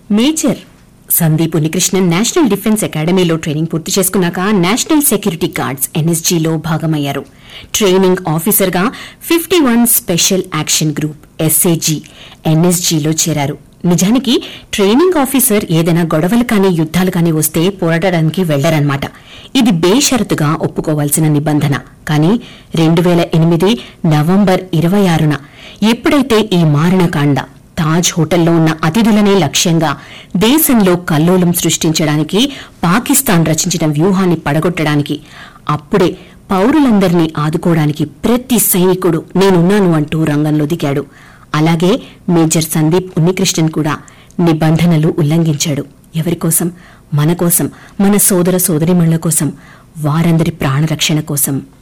major Sandeep Unnikrishnan national defence అకాడమీలో training పూర్తి చేసుకున్నాక నేషనల్ సెక్యూరిటీ గార్డ్స్ ఎన్ఎస్జీలో భాగమయ్యారు ట్రైనింగ్ ఆఫీసర్గా fifty one special action group SAG ఎన్ఎస్జీలో చేరారు నిజానికి ట్రైనింగ్ ఆఫీసర్ ఏదైనా గొడవలు కానీ యుద్ధాలు కానీ వస్తే పోరాడడానికి వెళ్లరన్నమాట ఇది బేషరతుగా ఒప్పుకోవాల్సిన నిబంధన కానీ రెండు వేల ఎనిమిది నవంబర్ ఇరవై ఆరున ఎప్పుడైతే ఈ మారణకాండ తాజ్ హోటల్లో ఉన్న అతిథులనే లక్ష్యంగా దేశంలో కల్లోలం సృష్టించడానికి పాకిస్తాన్ రచించిన వ్యూహాన్ని పడగొట్టడానికి అప్పుడే పౌరులందరినీ ఆదుకోవడానికి ప్రతి సైనికుడు నేనున్నాను అంటూ రంగంలో దిగాడు అలాగే మేజర్ సందీప్ ఉన్నికృష్ణన్ కూడా నిబంధనలు ఉల్లంఘించాడు ఎవరికోసం మన కోసం మన సోదర సోదరిమణుల కోసం వారందరి ప్రాణరక్షణ కోసం